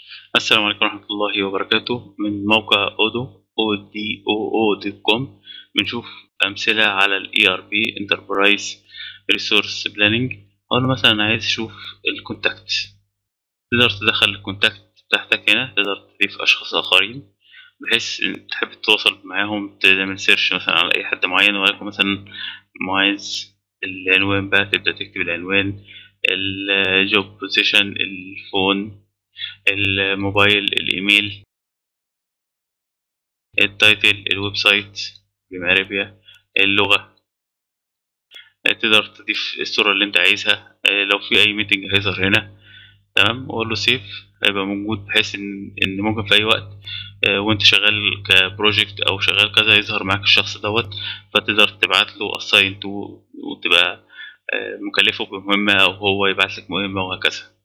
السلام عليكم ورحمة الله وبركاته من موقع اودو او دي او او دوت كوم بنشوف أمثلة على ال ERP Enterprise Resource Planning أقول مثلا عايز أشوف الكونتاكت تقدر تدخل الكونتاكت بتاعتك هنا تقدر تضيف أشخاص آخرين بحيث إن تحب تتواصل معاهم تعمل سيرش مثلا على أي حد معين ولكن مثلا عايز العنوان بقى تبدأ تكتب العنوان الجوب بوزيشن الفون الموبايل الايميل التايتل الويب سايت بمعرفية اللغة تقدر تضيف الصورة اللي انت عايزها لو في اي ميتنج هيظهر هنا تمام اقول له سيف هيبقى موجود بحيث ان ان ممكن في اي وقت وانت شغال كبروجكت او شغال كذا يظهر معاك الشخص دوت فتقدر تبعت له اساين تو وتبقى مكلفه بمهمة او هو يبعت لك مهمة وهكذا